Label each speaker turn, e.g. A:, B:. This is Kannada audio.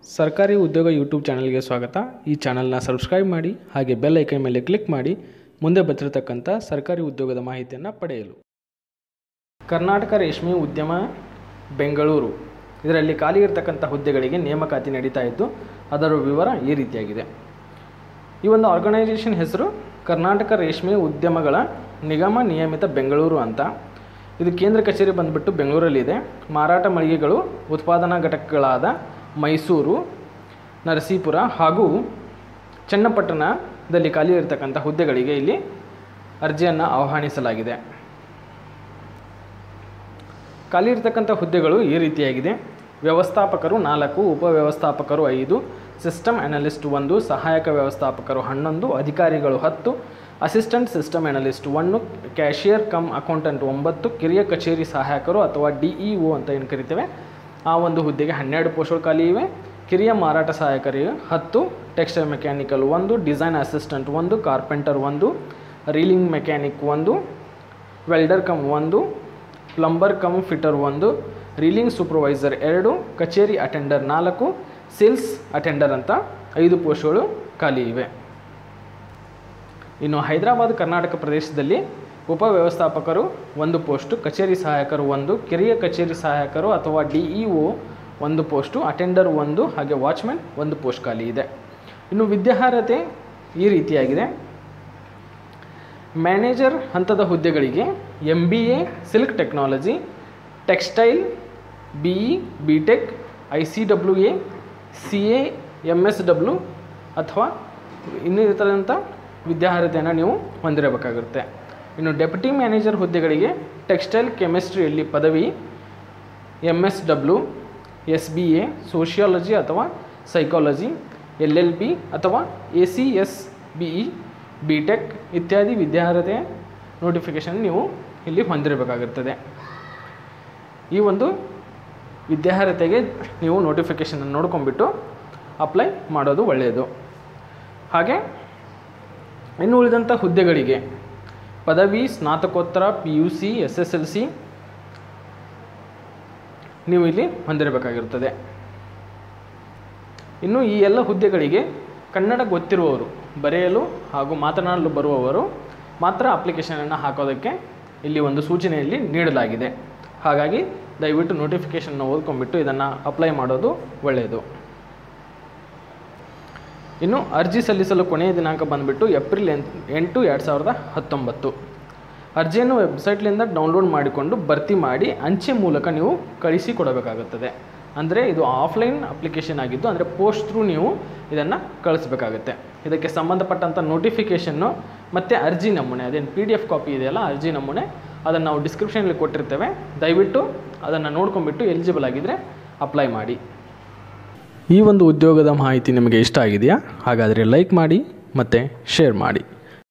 A: ಸರ್ಕಾರಿ ಉದ್ಯೋಗ ಯೂಟ್ಯೂಬ್ ಚಾನಲ್ಗೆ ಸ್ವಾಗತ ಈ ಚಾನಲ್ನ ಸಬ್ಸ್ಕ್ರೈಬ್ ಮಾಡಿ ಹಾಗೆ ಬೆಲ್ ಐಕನ್ ಮೇಲೆ ಕ್ಲಿಕ್ ಮಾಡಿ ಮುಂದೆ ಬರ್ತಿರತಕ್ಕಂಥ ಸರ್ಕಾರಿ ಉದ್ಯೋಗದ ಮಾಹಿತಿಯನ್ನು ಪಡೆಯಲು ಕರ್ನಾಟಕ ರೇಷ್ಮೆ ಉದ್ಯಮ ಬೆಂಗಳೂರು ಇದರಲ್ಲಿ ಖಾಲಿ ಇರತಕ್ಕಂಥ ಹುದ್ದೆಗಳಿಗೆ ನೇಮಕಾತಿ ನಡೀತಾ ಇದ್ದು ಅದರ ವಿವರ ಈ ರೀತಿಯಾಗಿದೆ ಈ ಒಂದು ಆರ್ಗನೈಸೇಷನ್ ಹೆಸರು ಕರ್ನಾಟಕ ರೇಷ್ಮೆ ಉದ್ಯಮಗಳ ನಿಗಮ ನಿಯಮಿತ ಬೆಂಗಳೂರು ಅಂತ ಇದು ಕೇಂದ್ರ ಕಚೇರಿ ಬಂದ್ಬಿಟ್ಟು ಬೆಂಗಳೂರಲ್ಲಿದೆ ಮಾರಾಟ ಮಳಿಗೆಗಳು ಉತ್ಪಾದನಾ ಘಟಕಗಳಾದ ಮೈಸೂರು ನರಸೀಪುರ ಹಾಗೂ ಚನ್ನಪಟ್ಟಣದಲ್ಲಿ ಖಾಲಿ ಇರತಕ್ಕಂಥ ಹುದ್ದೆಗಳಿಗೆ ಇಲ್ಲಿ ಅರ್ಜಿಯನ್ನು ಆಹ್ವಾನಿಸಲಾಗಿದೆ ಖಾಲಿ ಇರತಕ್ಕಂಥ ಹುದ್ದೆಗಳು ಈ ರೀತಿಯಾಗಿದೆ ವ್ಯವಸ್ಥಾಪಕರು ನಾಲ್ಕು ಉಪವ್ಯವಸ್ಥಾಪಕರು ಐದು ಸಿಸ್ಟಮ್ ಅನಲಿಸ್ಟ್ ಒಂದು ಸಹಾಯಕ ವ್ಯವಸ್ಥಾಪಕರು ಹನ್ನೊಂದು ಅಧಿಕಾರಿಗಳು ಹತ್ತು ಅಸಿಸ್ಟೆಂಟ್ ಸಿಸ್ಟಮ್ ಅನಲಿಸ್ಟ್ ಒಂದು ಕ್ಯಾಶಿಯರ್ ಕಮ್ ಅಕೌಂಟೆಂಟ್ ಒಂಬತ್ತು ಕಿರಿಯ ಕಚೇರಿ ಸಹಾಯಕರು ಅಥವಾ ಡಿ ಇ ಒ ಅಂತ ಏನು ಕರಿತೇವೆ ಆ ಒಂದು ಹುದ್ದೆಗೆ ಹನ್ನೆರಡು ಪೋಸ್ಟ್ಗಳು ಖಾಲಿ ಇವೆ ಕಿರಿಯ ಮಾರಾಟ ಸಹಾಯಕರಿಗೆ ಹತ್ತು ಟೆಕ್ಸ್ಟೈಲ್ ಮೆಕ್ಯಾನಿಕಲ್ ಒಂದು ಡಿಸೈನ್ ಅಸಿಸ್ಟೆಂಟ್ ಒಂದು ಕಾರ್ಪೆಂಟರ್ ಒಂದು ರೀಲಿಂಗ್ ಮೆಕ್ಯಾನಿಕ್ ಒಂದು ವೆಲ್ಡರ್ ಕಮ್ ಒಂದು ಪ್ಲಂಬರ್ ಕಮ್ ಫಿಟರ್ ಒಂದು ರೀಲಿಂಗ್ ಸೂಪರ್ವೈಸರ್ ಎರಡು ಕಚೇರಿ ಅಟೆಂಡರ್ ನಾಲ್ಕು ಸೇಲ್ಸ್ ಅಟೆಂಡರ್ ಅಂತ ಐದು ಪೋಸ್ಟ್ಗಳು ಖಾಲಿ ಇವೆ ಇನ್ನು ಹೈದರಾಬಾದ್ ಕರ್ನಾಟಕ ಪ್ರದೇಶದಲ್ಲಿ ಉಪವ್ಯವಸ್ಥಾಪಕರು ಒಂದು ಪೋಸ್ಟು ಕಚೇರಿ ಸಹಾಯಕರು ಒಂದು ಕಿರಿಯ ಕಚೇರಿ ಸಹಾಯಕರು ಅಥವಾ ಡಿ ಇ ಒ ಒಂದು ಪೋಸ್ಟು ಅಟೆಂಡರ್ ಒಂದು ಹಾಗೆ ವಾಚ್ಮೆನ್ ಒಂದು ಪೋಸ್ಟ್ ಖಾಲಿ ಇದೆ ಇನ್ನು ವಿದ್ಯಾರ್ಹತೆ ಈ ರೀತಿಯಾಗಿದೆ ಮ್ಯಾನೇಜರ್ ಹಂತದ ಹುದ್ದೆಗಳಿಗೆ M B A silk technology textile B E B tech I C W A C A M S W ಅಥವಾ ಇನ್ನಿತರಂಥ ವಿದ್ಯಾರ್ಹತೆಯನ್ನು ನೀವು ಹೊಂದಿರಬೇಕಾಗುತ್ತೆ ಇನ್ನು ಡೆಪ್ಯೂಟಿ ಮ್ಯಾನೇಜರ್ ಹುದ್ದೆಗಳಿಗೆ ಟೆಕ್ಸ್ಟೈಲ್ ಕೆಮಿಸ್ಟ್ರಿಯಲ್ಲಿ ಪದವಿ M S W S B A sociology ಅಥವಾ ಸೈಕಾಲಜಿ ಎಲ್ ಎಲ್ ಬಿ ಅಥವಾ A C S B E B tech ಇತ್ಯಾದಿ ವಿದ್ಯಾರ್ಹತೆ ನೋಟಿಫಿಕೇಷನ್ ನೀವು ಇಲ್ಲಿ ಹೊಂದಿರಬೇಕಾಗುತ್ತದೆ ಈ ಒಂದು ವಿದ್ಯಾರ್ಹತೆಗೆ ನೀವು ನೋಟಿಫಿಕೇಷನ್ ನೋಡ್ಕೊಂಡ್ಬಿಟ್ಟು ಅಪ್ಲೈ ಮಾಡೋದು ಒಳ್ಳೆಯದು ಹಾಗೆ ಇನ್ನು ಉಳಿದಂಥ ಹುದ್ದೆಗಳಿಗೆ ಪದವಿ ಸ್ನಾತಕೋತ್ತರ P U C S S L C ನೀವು ಇಲ್ಲಿ ಹೊಂದಿರಬೇಕಾಗಿರುತ್ತದೆ ಇನ್ನು ಈ ಎಲ್ಲ ಹುದ್ದೆಗಳಿಗೆ ಕನ್ನಡ ಗೊತ್ತಿರುವವರು ಬರೆಯಲು ಹಾಗೂ ಮಾತನಾಡಲು ಬರುವವರು ಮಾತ್ರ ಅಪ್ಲಿಕೇಶನನ್ನು ಹಾಕೋದಕ್ಕೆ ಇಲ್ಲಿ ಒಂದು ಸೂಚನೆಯಲ್ಲಿ ನೀಡಲಾಗಿದೆ ಹಾಗಾಗಿ ದಯವಿಟ್ಟು ನೋಟಿಫಿಕೇಷನ್ನ ಓದ್ಕೊಂಡ್ಬಿಟ್ಟು ಇದನ್ನು ಅಪ್ಲೈ ಮಾಡೋದು ಒಳ್ಳೆಯದು ಇನ್ನು ಅರ್ಜಿ ಸಲ್ಲಿಸಲು ಕೊನೆಯ ದಿನಾಂಕ ಬಂದುಬಿಟ್ಟು ಏಪ್ರಿಲ್ ಎಂಟು ಎರಡು ಸಾವಿರದ ಹತ್ತೊಂಬತ್ತು ಅರ್ಜಿಯನ್ನು ವೆಬ್ಸೈಟ್ಲಿಂದ ಡೌನ್ಲೋಡ್ ಮಾಡಿಕೊಂಡು ಭರ್ತಿ ಮಾಡಿ ಅಂಚೆ ಮೂಲಕ ನೀವು ಕಳಿಸಿ ಕೊಡಬೇಕಾಗುತ್ತದೆ ಅಂದರೆ ಇದು ಆಫ್ಲೈನ್ ಅಪ್ಲಿಕೇಶನ್ ಆಗಿದ್ದು ಅಂದರೆ ಪೋಸ್ಟ್ ಥ್ರೂ ನೀವು ಇದನ್ನು ಕಳಿಸ್ಬೇಕಾಗುತ್ತೆ ಇದಕ್ಕೆ ಸಂಬಂಧಪಟ್ಟಂಥ ನೋಟಿಫಿಕೇಷನ್ನು ಮತ್ತು ಅರ್ಜಿ ನಮೂನೆ ಅದೇನು ಪಿ ಡಿ ಎಫ್ ಕಾಪಿ ಇದೆಯಲ್ಲ ಅರ್ಜಿ ನಮೂನೆ ಅದನ್ನು ನಾವು ಡಿಸ್ಕ್ರಿಪ್ಷನಲ್ಲಿ ಕೊಟ್ಟಿರ್ತೇವೆ ದಯವಿಟ್ಟು ಅದನ್ನು ನೋಡ್ಕೊಂಬಿಟ್ಟು ಎಲಿಜಿಬಲ್ ಆಗಿದ್ದರೆ ಅಪ್ಲೈ ಮಾಡಿ ಈ ಒಂದು ಉದ್ಯೋಗದ ಮಾಹಿತಿ ನಿಮಗೆ ಇಷ್ಟ ಆಗಿದೆಯಾ ಹಾಗಾದರೆ ಲೈಕ್ ಮಾಡಿ ಮತ್ತು ಶೇರ್ ಮಾಡಿ